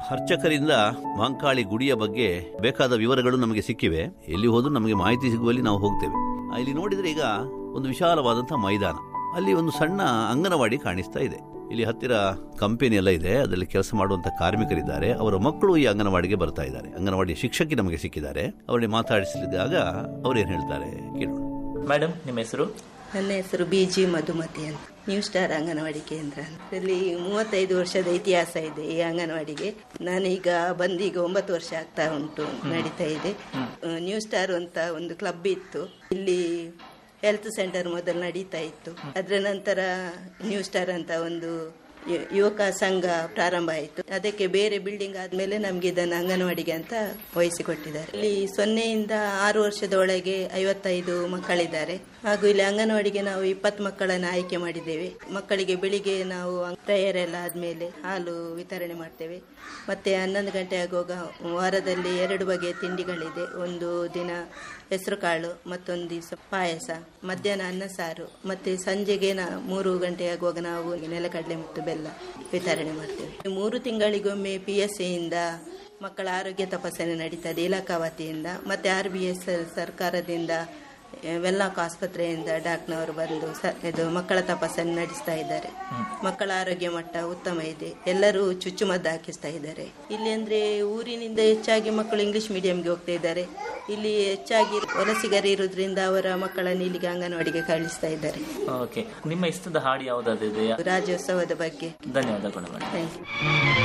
ಅರ್ಚಕರಿಂದ ಮಾಂಕಾಳಿ ಗುಡಿಯ ಬಗ್ಗೆ ಬೇಕಾದ ವಿವರಗಳು ನಮಗೆ ಸಿಕ್ಕಿವೆ ಎಲ್ಲಿ ಹೋದ್ರೂ ನಮಗೆ ಮಾಹಿತಿ ಸಿಗುವಲ್ಲಿ ನಾವು ಹೋಗ್ತೇವೆ ಆ, ಇಲ್ಲಿ ನೋಡಿದ್ರೆ ಈಗ ಒಂದು ವಿಶಾಲವಾದಂತಹ ಮೈದಾನ ಅಲ್ಲಿ ಒಂದು ಸಣ್ಣ ಅಂಗನವಾಡಿ ಕಾಣಿಸ್ತಾ ಇದೆ ಇಲ್ಲಿ ಹತ್ತಿರ ಕಂಪನಿ ಎಲ್ಲ ಇದೆ ಅದರಲ್ಲಿ ಕೆಲಸ ಮಾಡುವಂತ ಕಾರ್ಮಿಕರಿದ್ದಾರೆ ಅವರ ಮಕ್ಕಳು ಈ ಅಂಗನವಾಡಿಗೆ ಬರ್ತಾ ಇದ್ದಾರೆ ಅಂಗನವಾಡಿ ಶಿಕ್ಷಕಿ ನಮಗೆ ಸಿಕ್ಕಿದ್ದಾರೆ ಅವರಿಗೆ ಮಾತಾಡಿಸಿದಾಗ ಅವ್ರೇನ್ ಹೇಳ್ತಾರೆ ಕೇಳೋಣ ಮೇಡಮ್ ನಿಮ್ಮ ಹೆಸರು ನನ್ನ ಹೆಸರು ಬಿ ಜಿ ಮಧುಮತಿ ಅಂತ ನ್ಯೂ ಸ್ಟಾರ್ ಅಂಗನವಾಡಿ ಕೇಂದ್ರ ಅಂತ ಇಲ್ಲಿ ಮೂವತ್ತೈದು ವರ್ಷದ ಇತಿಹಾಸ ಇದೆ ಈ ಅಂಗನವಾಡಿಗೆ ನಾನೀಗ ಬಂದೀಗ ಒಂಬತ್ತು ವರ್ಷ ಆಗ್ತಾ ಉಂಟು ನಡೀತಾ ಇದೆ ಅಹ್, ನ್ಯೂ ಸ್ಟಾರ್ ಅಂತ ಒಂದು ಕ್ಲಬ್ ಇತ್ತು ಇಲ್ಲಿ ಹೆಲ್ತ್ ಸೆಂಟರ್ ಮೊದಲು ನಡೀತಾ ಇತ್ತು ಅದರ ನಂತರ ನ್ಯೂ ಸ್ಟಾರ್ ಅಂತ ಒಂದು ಯು- ಯುವಕ ಸಂಘ ಪ್ರಾರಂಭ ಆಯಿತು ಅದಕ್ಕೆ ಬೇರೆ ಬಿಲ್ಡಿಂಗ್ ಆದ್ಮೇಲೆ ನಮ್ಗೆ ಇದನ್ನು ಅಂಗನವಾಡಿಗೆ ಅಂತ ವಹಿಸಿಕೊಟ್ಟಿದ್ದಾರೆ ಇಲ್ಲಿ ಸೊನ್ನೆಯಿಂದ ಆರು ವರ್ಷದ ಒಳಗೆ ಐವತ್ತೈದು ಮಕ್ಕಳಿದ್ದಾರೆ ಹಾಗೂ ಇಲ್ಲಿ ಅಂಗನವಾಡಿಗೆ ನಾವು ಇಪ್ಪತ್ತು ಮಕ್ಕಳನ್ನು ಆಯ್ಕೆ ಮಾಡಿದ್ದೇವೆ ಮಕ್ಕಳಿಗೆ ಬೆಳಿಗ್ಗೆ ನಾವು ಪ್ರೇಯರ್ ಎಲ್ಲ ಆದ್ಮೇಲೆ ಹಾಲು ವಿತರಣೆ ಮಾಡ್ತೇವೆ ಮತ್ತೆ ಹನ್ನೊಂದು ಗಂಟೆ ಆಗುವಾಗ ವಾರದಲ್ಲಿ ಎರಡು ಬಗೆಯ ತಿಂಡಿಗಳಿದೆ ಒಂದು ದಿನ ಹೆಸರು ಕಾಳು ಮತ್ತೊಂದು ದಿವಸ ಪಾಯಸ ಮಧ್ಯಾಹ್ನ ಅನ್ನ ಸಾರು ಮತ್ತೆ ಸಂಜೆಗೆ ನಾ ಮೂರು ಗಂಟೆ ಆಗುವಾಗ ನಾವು ನೆಲಕಡಲೆ ಮತ್ತು ಬೆಲ್ಲ ವಿತರಣೆ ಮಾಡ್ತೇವೆ ಈ ಮೂರು ತಿಂಗಳಿಗೊಮ್ಮೆ ಪಿ ಎಸ್ ಇಂದ ಮಕ್ಕಳ ಆರೋಗ್ಯ ತಪಾಸಣೆ ನಡೀತದೆ ಇಲಾಖಾ ವತಿಯಿಂದ ಮತ್ತೆ ಆರ್ ಬಿ ಎಸ್ ಸರ್ಕಾರದಿಂದ ವೆಲ್ಲಾಕ್ ಆಸ್ಪತ್ರೆಯಿಂದ ಡಾಕ್ಟರ್ನವರು ಬಂದು ಸ- ಇದು ಮಕ್ಕಳ ತಪಾಸಣೆ ನಡೆಸ್ತಾ ಇದ್ದಾರೆ ಮಕ್ಕಳ ಆರೋಗ್ಯ ಮಟ್ಟ ಉತ್ತಮ ಇದೆ ಎಲ್ಲರೂ ಚುಚ್ಚುಮದ್ದು ಹಾಕಿಸ್ತಾ ಇದ್ದಾರೆ ಇಲ್ಲಿ ಅಂದ್ರೆ ಊರಿನಿಂದ ಹೆಚ್ಚಾಗಿ ಮಕ್ಕಳು ಇಂಗ್ಲಿಷ್ ಮೀಡಿಯಂಗೆ ಹೋಗ್ತಾ ಇದ್ದಾರೆ ಇಲ್ಲಿ ಹೆಚ್ಚಾಗಿ ವಲಸಿಗರು ಇರುವುದರಿಂದ ಅವರ ಮಕ್ಕಳನ್ನು ಇಲ್ಲಿಗೆ ಅಂಗನವಾಡಿಗೆ ಕಳಿಸ್ತಾ ಇದ್ದಾರೆ ಓಕೆ ನಿಮ್ಮ ಇಷ್ಟದ ಹಾಡು ಯಾವುದಾದ್ರು ಇದೆಯಾ ರಾಜ್ಯೋತ್ಸವದ ಬಗ್ಗೆ ಧನ್ಯವಾದಗಳು ಮೇಡಮ್ ಥ್ಯಾಂಕ್ ಯು